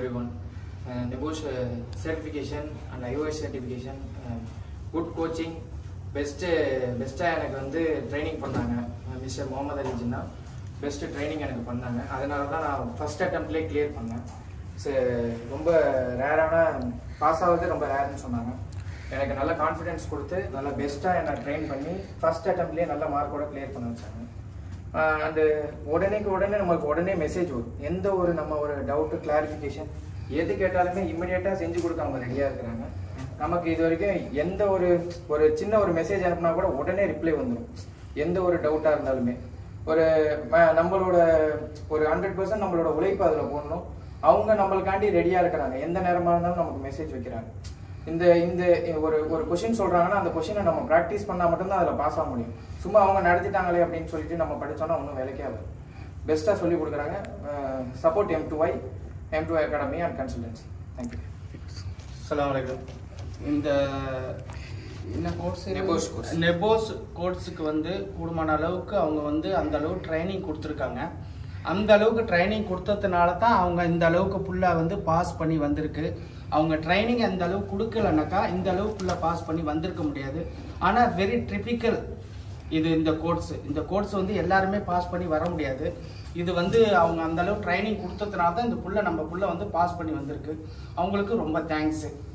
everyone. Uh, Nebush uh, certification and iOS certification, uh, good coaching, best பெஸ்ட்டாக எனக்கு வந்து training பண்ணாங்க mister Mohammed Ali Jinnah best training எனக்கு பண்ணாங்க அதனால தான் நான் ஃபஸ்ட் அட்டம்ப்ட்லேயே கிளியர் பண்ணேன் ஸோ ரொம்ப ரேரான பாஸ் ஆகிறது ரொம்ப ரேர்னு சொன்னாங்க எனக்கு நல்ல கான்ஃபிடென்ஸ் கொடுத்து நல்லா பெஸ்ட்டாக என்னை ட்ரெயின் பண்ணி ஃபஸ்ட் அட்டம்ப்ட்லேயே நல்ல மார்க்கோட கிளியர் பண்ண வச்சாங்க அண்டு உடனேக்கு உடனே நமக்கு உடனே மெசேஜ் வரும் எந்த ஒரு நம்ம ஒரு டவுட்டு கிளாரிஃபிகேஷன் எது கேட்டாலுமே இமிடியேட்டாக செஞ்சு கொடுக்க அவங்க ரெடியாக இருக்கிறாங்க நமக்கு இது வரைக்கும் எந்த ஒரு ஒரு சின்ன ஒரு மெசேஜ் அனுப்புனா கூட உடனே ரிப்ளை வந்துடும் எந்த ஒரு டவுட்டாக இருந்தாலுமே ஒரு ம- நம்மளோட ஒரு ஹண்ட்ரட் பர்சன்ட் நம்மளோட உழைப்பு அதில் போடணும் அவங்க நம்மளுக்காண்டி ரெடியாக இருக்கிறாங்க எந்த நேரமாக இருந்தாலும் நமக்கு மெசேஜ் வைக்கிறாங்க இந்த இந்த ஒரு ஒரு கொஷின் சொல்றாங்கன்னா அந்த கொஷினை நம்ம ப்ராக்டிஸ் பண்ணா மட்டும்தான் அதில் பாஸ் ஆக முடியும் சும்மா அவங்க நடத்திட்டாங்களே அப்படின்னு சொல்லிட்டு நம்ம படிச்சோம்னா ஒன்றும் வேலைக்கே ஆகாது பெஸ்ட்டாக சொல்லி கொடுக்குறாங்க support M to Y M to academy and consultancy thank you அஸ்ஸலாமு அலைக்கும் இந்த என்ன கோர்ஸ் நெபோஸ் course. நெபோஸ் கோர்ஸுக்கு வந்து கூடுமான அளவுக்கு அவங்க வந்து அந்த அளவு ட்ரைனிங் கொடுத்துருக்காங்க அந்த அளவுக்கு ட்ரைனிங் கொடுத்ததுனால தான் அவங்க இந்த அளவுக்கு ஃபுல்லாக வந்து பாஸ் பண்ணி வந்திருக்கு அவங்க ட்ரைனிங் அந்த அளவுக்கு கொடுக்கலனாக்கா இந்த அளவுக்குள்ள பாஸ் பண்ணி வந்திருக்க முடியாது ஆனால் வெரி ட்ரிபிக்கல் இது இந்த கோர்ஸ் இந்த கோர்ஸ் வந்து எல்லாருமே பாஸ் பண்ணி வர முடியாது இது வந்து அவங்க அந்த அளவு ட்ரைனிங் கொடுத்ததுனால தான் இந்த புள்ள நம்ம புள்ள வந்து பாஸ் பண்ணி வந்திருக்கு அவங்களுக்கு ரொம்ப தேங்க்ஸு